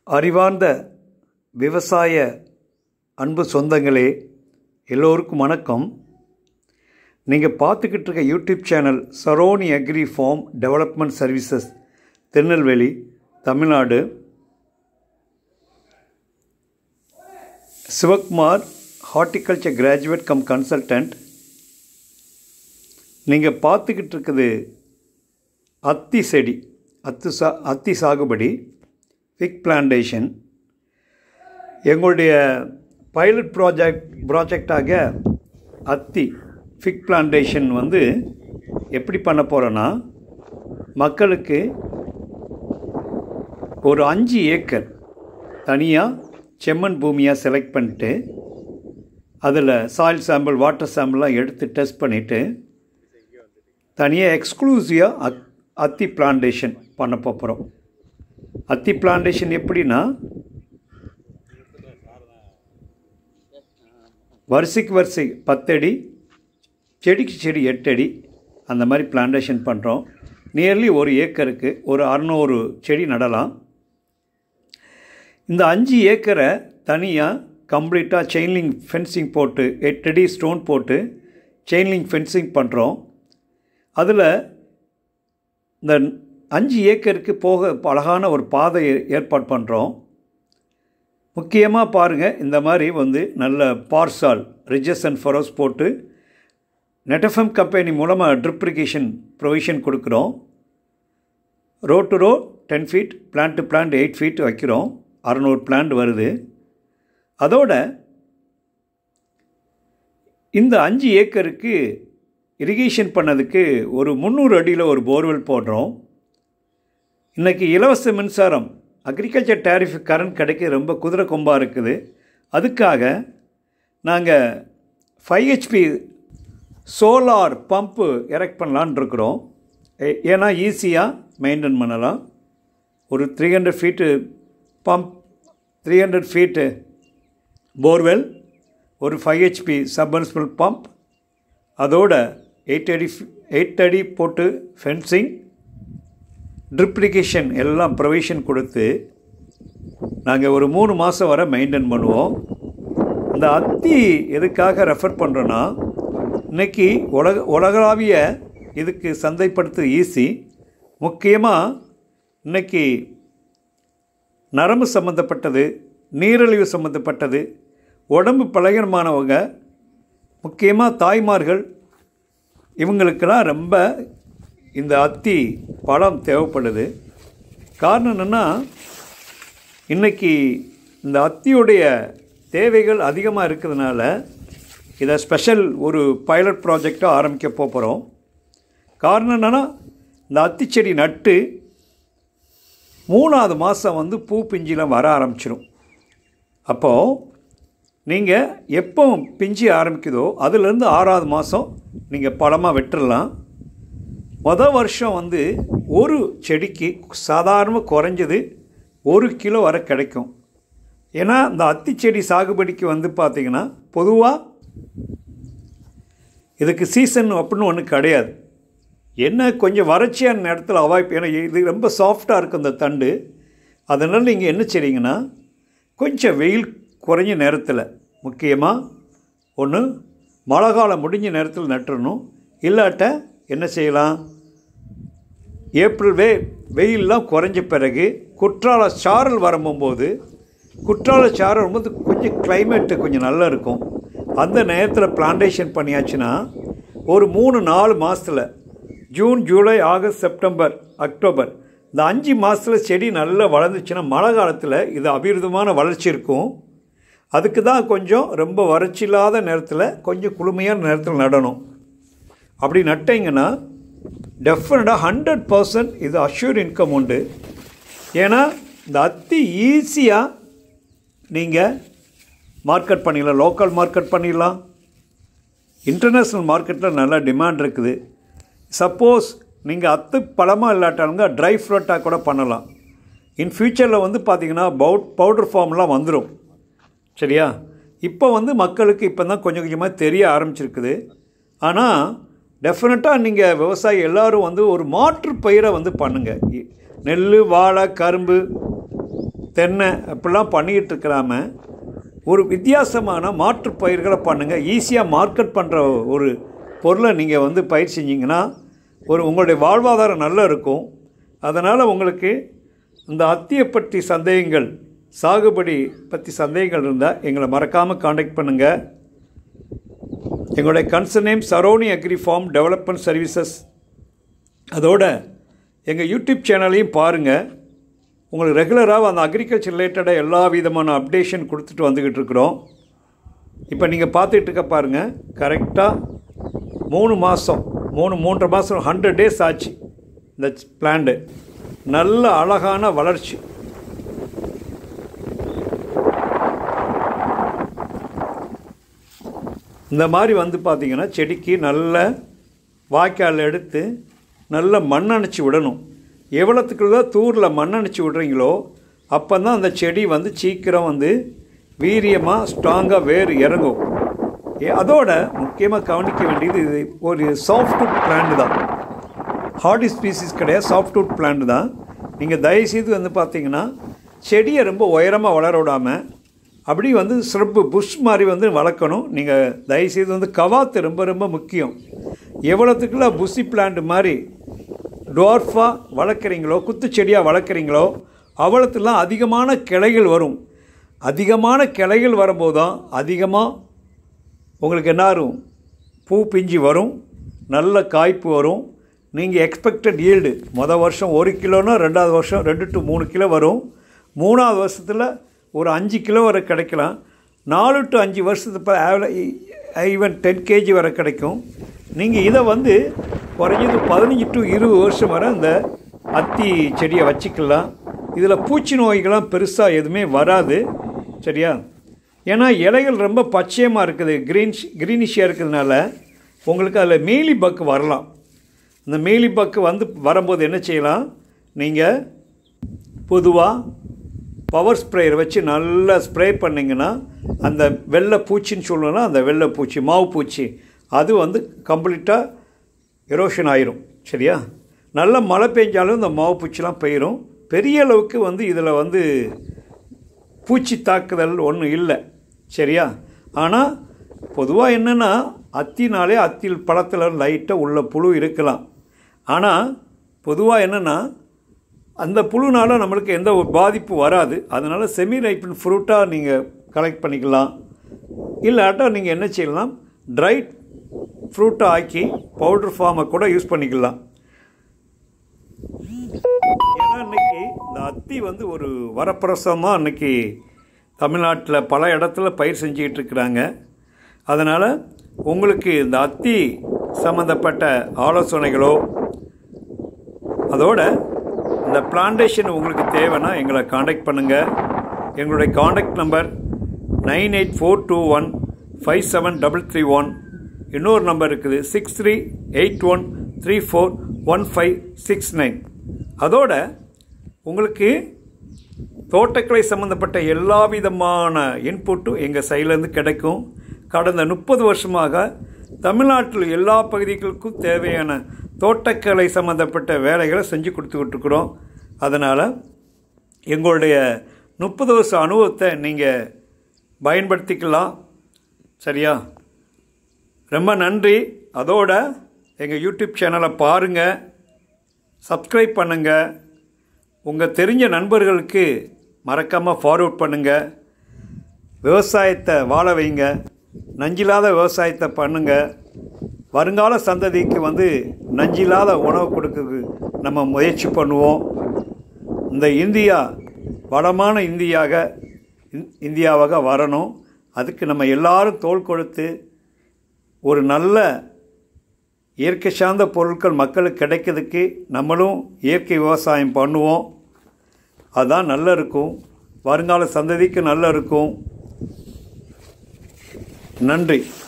அறிவார்ந்த விவசாய அன்பு சொந்தங்களே எல்லோருக்கும் வணக்கம் நீங்கள் பார்த்துக்கிட்டு இருக்க YouTube channel Saroni agri farm development services Tirunelveli Tamil Nadu Sivakumar horticulture graduate cum consultant நீங்கள் பார்த்துக்கிட்டு இருக்குது அத்தி செடி அத்து சா அத்தி சாகுபடி ஃபிக் பிளான்டேஷன் எங்களுடைய பைலட் ப்ராஜெக்ட் ப்ராஜெக்டாக அத்தி ஃபிக் பிளான்டேஷன் வந்து எப்படி பண்ண போகிறோன்னா மக்களுக்கு ஒரு அஞ்சு ஏக்கர் தனியாக செம்மண் பூமியாக செலக்ட் பண்ணிட்டு அதில் சாயில் சாம்பிள் வாட்டர் சாம்பிள்லாம் எடுத்து டெஸ்ட் பண்ணிவிட்டு தனியாக எக்ஸ்க்ளூசிவாக அத் அத்தி பிளான்டேஷன் பண்ண போகிறோம் அத்தி பிளான்டேஷன் எப்படின்னா வரிசைக்கு வரிசை பத்தடி செடிக்கு செடி எட்டடி அந்த மாதிரி பிளான்டேஷன் பண்ணுறோம் நியர்லி ஒரு ஏக்கருக்கு ஒரு அறநூறு செடி நடலாம் இந்த அஞ்சு ஏக்கரை தனியாக கம்ப்ளீட்டாக செயின்லிங் ஃபென்சிங் போட்டு எட்டடி ஸ்டோன் போட்டு செயின்லிங் ஃபென்சிங் பண்ணுறோம் அதில் இந்த அஞ்சு ஏக்கருக்கு போக அழகான ஒரு பாதை ஏற்பாடு பண்ணுறோம் முக்கியமாக பாருங்கள் இந்த மாதிரி வந்து நல்ல பார்சால் ரிஜஸ் அண்ட் ஃபரோஸ் போட்டு நெட்டஃபம் கம்பெனி மூலமாக ட்ரிப்ரிகேஷன் ப்ரொவிஷன் கொடுக்குறோம் row to row ten feet plant to plant eight feet வைக்கிறோம் அறநூறு பிளான்ட் வருது அதோட இந்த அஞ்சு ஏக்கருக்கு இரிகேஷன் பண்ணதுக்கு ஒரு முந்நூறு அடியில் ஒரு போர்வெல் போடுறோம் இன்றைக்கி இலவச மின்சாரம் அக்ரிகல்ச்சர் டேரிஃப் கரண்ட் கிடைக்க ரொம்ப குதிரை கொம்பாக இருக்குது அதுக்காக நாங்கள் five HP solar pump erect பண்ணலான் இருக்கிறோம் ஏன்னா ஈஸியாக மெயின்டைன் பண்ணலாம் ஒரு three hundred feet pump three hundred feet borewell ஒரு ஃபைவ் ஹெச்பி சப்மர்சிபிள் பம்ப் அதோட எயிட் அடி எயிட் அடி போட்டு ஃபென்சிங் ட்ரிப்ளிகேஷன் எல்லாம் ப்ரொவிஷன் கொடுத்து நாங்கள் ஒரு மூணு மாதம் வரை மெயின்டைன் பண்ணுவோம் இந்த அத்தி எதுக்காக ரெஃபர் பண்ணுறோன்னா இன்றைக்கி உலக உலகளாவிய இதுக்கு சந்தைப்படுத்த ஈஸி முக்கியமாக இன்றைக்கி நரம்பு சம்மந்தப்பட்டது நீரிழிவு சம்மந்தப்பட்டது உடம்பு பலகீனமானவங்க முக்கியமாக தாய்மார்கள் இவங்களுக்கெல்லாம் ரொம்ப இந்த அத்தி பழம் தேவைப்படுது காரணம் என்னென்னா இன்றைக்கி இந்த அத்தியுடைய தேவைகள் அதிகமாக இருக்கிறதுனால இதை ஸ்பெஷல் ஒரு பைலட் ப்ராஜெக்டாக ஆரம்பிக்க போகிறோம் காரணம் என்னென்னா இந்த அத்தி செடி நட்டு மூணாவது மாதம் வந்து பூ பிஞ்சிலாம் வர ஆரம்பிச்சிடும் அப்போது நீங்கள் எப்போ பிஞ்சு ஆரம்பிக்குதோ அதுலேருந்து ஆறாவது மாதம் நீங்கள் பழமாக வெட்டுடலாம் மொதல் வருஷம் வந்து ஒரு செடிக்கு சாதாரணமாக குறைஞ்சது ஒரு கிலோ வரை கிடைக்கும் ஏன்னா இந்த அத்தி செடி சாகுபடிக்கு வந்து பார்த்திங்கன்னா பொதுவாக இதுக்கு சீசன் அப்படின்னு ஒன்று கிடையாது என்ன கொஞ்சம் வறட்சியான நேரத்தில் அவாய்ட் ஏன்னா இது ரொம்ப சாஃப்டாக இருக்கும் இந்த தண்டு அதனால் நீங்கள் என்ன செய்றீங்கன்னா கொஞ்சம் வெயில் குறைஞ்ச நேரத்தில் முக்கியமாக ஒன்று மழை காலம் முடிஞ்ச நேரத்தில் நட்டுறணும் இல்லாட்ட என்ன செய்யலாம் ஏப்ரல் வே வெயிலெலாம் குறைஞ்ச பிறகு குற்றால சாரல் வரும்போது குற்றால சாரல் வரும்போது கொஞ்சம் கிளைமேட்டு கொஞ்சம் நல்லா இருக்கும் அந்த நேரத்தில் பிளான்டேஷன் பண்ணியாச்சுன்னா ஒரு மூணு நாலு மாதத்தில் June July August September October இந்த அஞ்சு மாதத்தில் செடி நல்லா வளர்ந்துச்சுன்னா மழை காலத்தில் இது அபிவிருதமான வளர்ச்சி இருக்கும் அதுக்கு தான் கொஞ்சம் ரொம்ப வறட்சி இல்லாத நேரத்தில் கொஞ்சம் குளுமையான நேரத்தில் நடணும் அப்படி நட்டிங்கன்னா டெஃபினட்டாக ஹண்ட்ரட் பர்சன்ட் இது அஷ்யூர் இன்கம் உண்டு ஏன்னா இந்த அத்தி ஈஸியாக நீங்கள் மார்க்கெட் பண்ணிடலாம் லோக்கல் மார்க்கெட் பண்ணிடலாம் இன்டர்நேஷ்னல் மார்க்கெட்டில் நல்லா டிமாண்ட் இருக்குது சப்போஸ் நீங்கள் அத்து பழமாக இல்லாட்டாலுங்க ட்ரை ஃப்ரூட்டாக கூட பண்ணலாம் இன் ஃப்யூச்சரில் வந்து பார்த்திங்கன்னா பவுட் பவுடர் ஃபார்ம்லாம் வந்துடும் சரியா இப்போ வந்து மக்களுக்கு இப்போ தான் கொஞ்சம் கொஞ்சமாக தெரிய ஆரம்பிச்சிருக்குது ஆனால் டெஃபினட்டாக நீங்கள் விவசாயி எல்லோரும் வந்து ஒரு மாற்று பயிரை வந்து பண்ணுங்கள் நெல் வாழை கரும்பு தென்னை அப்படிலாம் பண்ணிக்கிட்டு இருக்கிறாம ஒரு வித்தியாசமான மாற்று பயிர்களை பண்ணுங்கள் ஈஸியாக மார்க்கெட் பண்ணுற ஒரு பொருளை நீங்கள் வந்து பயிர் செஞ்சிங்கன்னா ஒரு உங்களுடைய வாழ்வாதாரம் நல்லா இருக்கும் அதனால் உங்களுக்கு இந்த அத்தியை பற்றி சந்தேகங்கள் சாகுபடி பற்றி சந்தேகங்கள் இருந்தால் எங்களை மறக்காமல் காண்டாக்ட் பண்ணுங்கள் எங்களுடைய concern name Saroni agri farm development services அதோட எங்கள் யூடியூப் சேனலையும் பாருங்கள் உங்களுக்கு ரெகுலராக அந்த அக்ரிகல்ச்சர் ரிலேட்டடாக எல்லா விதமான அப்டேஷன் கொடுத்துட்டு வந்துக்கிட்டு இருக்கிறோம் இப்போ நீங்கள் பார்த்துட்டு இருக்க பாருங்கள் கரெக்டாக மூணு மாதம் மூணு மூன்றரை மாதம் ஹண்ட்ரட் டேஸ் ஆச்சு இந்த பிளான்டு நல்ல அழகான வளர்ச்சி இந்த மாதிரி வந்து பார்த்திங்கன்னா செடிக்கு நல்ல வாய்க்கால் எடுத்து நல்ல மண்ணணைச்சி விடணும் எவ்வளோத்துக்குள்ள தூரில் மண்ணணைச்சி விடுறீங்களோ அப்போ தான் அந்த செடி வந்து சீக்கிரம் வந்து வீரியமாக ஸ்ட்ராங்காக வேர் இறங்கும் ஏ- அதோட முக்கியமாக கவனிக்க வேண்டியது இது ஒரு சாஃப்ட்வுட் பிளான்ட் தான் ஹார்டி ஸ்பீசிஸ் கிடையாது சாஃப்ட்வுட் பிளான்ட் தான் நீங்கள் தயவுசெய்து வந்து பார்த்தீங்கன்னா செடியை ரொம்ப உயரமாக வளர விடாமல் அப்படி வந்து ஸ்ரப்பு புஷ் மாதிரி வந்து வளர்க்கணும் நீங்கள் தயவுசெய்து வந்து கவாத்து ரொம்ப ரொம்ப முக்கியம் எவ்வளோத்துக்குள்ள புஷி பிளான்ட் மாதிரி டுவார்ஃபாக வளர்க்குறீங்களோ குத்துச்செடியாக வளர்க்குறீங்களோ அவ்வளோத்துலாம் அதிகமான கிளைகள் வரும் அதிகமான கிளைகள் வரும்போது தான் அதிகமாக உங்களுக்கு என்ன வரும் பூ பிஞ்சு வரும் நல்ல காய்ப்பு வரும் நீங்கள் எக்ஸ்பெக்டட் ஈல்டு மொதல் வருஷம் ஒரு கிலோன்னா ரெண்டாவது வருஷம் ரெண்டு டு மூணு கிலோ வரும் மூணாவது வருஷத்தில் ஒரு அஞ்சு கிலோ வரை கிடைக்கலாம் நாலு டு அஞ்சு வருஷத்துக்கு ஈவன் டென் கேஜி வரை கிடைக்கும் நீங்கள் இதை வந்து குறைஞ்சது பதினஞ்சு டு இருபது வருஷம் வரை இந்த அத்தி செடியை வச்சுக்கலாம் இதில் பூச்சி நோய்கள்லாம் பெருசாக எதுவுமே வராது சரியா ஏன்னா இலைகள் ரொம்ப பச்சையமாக இருக்குது க்ரீன்ஷ் க்ரீனிஷியாக இருக்கிறதுனால உங்களுக்கு அதில் மீலி பக்கு வரலாம் இந்த மீலி பக்கு வந்து வரும்போது என்ன செய்யலாம் நீங்கள் பொதுவாக பவர் ஸ்ப்ரேயர் வச்சு நல்லா ஸ்ப்ரே பண்ணிங்கன்னா அந்த வெள்ளை பூச்சின்னு சொல்லணும்னா அந்த வெள்ளை பூச்சி மாவு பூச்சி அது வந்து கம்ப்ளீட்டாக எரோஷன் ஆயிரும் சரியா நல்ல மழை பெஞ்சாலும் இந்த மாவு பூச்சிலாம் போயிடும் பெரிய அளவுக்கு வந்து இதில் வந்து பூச்சி தாக்குதல் ஒன்றும் இல்லை சரியா ஆனால் பொதுவாக என்னென்னா அத்தினாலே அத்தில் பழத்தில் லைட்டாக உள்ள புழு இருக்கலாம் ஆனால் பொதுவாக என்னென்னா அந்த புழுனால நம்மளுக்கு எந்த ஒரு பாதிப்பு வராது அதனால் செமி ரைப்பன் ஃப்ரூட்டாக நீங்கள் கலெக்ட் பண்ணிக்கலாம் இல்லாட்டா நீங்கள் என்ன செய்யலாம் ட்ரை ஃப்ரூட்டை ஆக்கி பவுடர் ஃபார்மை கூட யூஸ் பண்ணிக்கலாம் ஏன்னா இன்னைக்கு இந்த அத்தி வந்து ஒரு வரப்பிரசமாக இன்னைக்கு தமிழ்நாட்டில் பல இடத்துல பயிர் செஞ்சுக்கிட்டு இருக்கிறாங்க அதனால் உங்களுக்கு இந்த அத்தி சம்மந்தப்பட்ட ஆலோசனைகளோ அதோட இந்த பிளான்டேஷன் உங்களுக்கு தேவைன்னா எங்களை காண்டாக்ட் பண்ணுங்கள் எங்களுடைய contact number nine eight four two one five seven double three one இன்னொரு நம்பர் இருக்குது six three eight one three four one five six nine அதோட உங்களுக்கு தோட்டக்கலை சம்மந்தப்பட்ட எல்லா விதமான இன்புட்டும் எங்கள் சைட்லேருந்து கிடைக்கும் கடந்த முப்பது வருஷமாக தமிழ்நாட்டில் எல்லா பகுதிகளுக்கும் தேவையான தோட்டக்கலை சம்மந்தப்பட்ட வேலைகளை செஞ்சு கொடுத்துக்கிட்டு இருக்கிறோம் அதனால் எங்களுடைய முப்பது வருஷ அனுபவத்தை நீங்கள் பயன்படுத்திக்கலாம் சரியா ரொம்ப நன்றி அதோட எங்கள் யூடியூப் சேனலை பாருங்கள் சப்ஸ்கிரைப் பண்ணுங்கள் உங்கள் தெரிஞ்ச நண்பர்களுக்கு மறக்காமல் ஃபார்வர்ட் பண்ணுங்கள் விவசாயத்தை வாழ வைங்க நஞ்சில்லாத விவசாயத்தை பண்ணுங்கள் வருங்கால சந்ததிக்கு வந்து நஞ்சில்லாத உணவு கொடுக்க நம்ம முயற்சி பண்ணுவோம் இந்த இந்தியா வளமான இந்தியாக இந்- இந்தியாவாக வரணும் அதுக்கு நம்ம எல்லாரும் தோள் கொடுத்து ஒரு நல்ல இயற்கை சார்ந்த பொருட்கள் மக்களுக்கு கிடைக்கிறதுக்கு நம்மளும் இயற்கை விவசாயம் பண்ணுவோம் அதுதான் நல்லா இருக்கும் வருங்கால சந்ததிக்கு நல்லா இருக்கும் நன்றி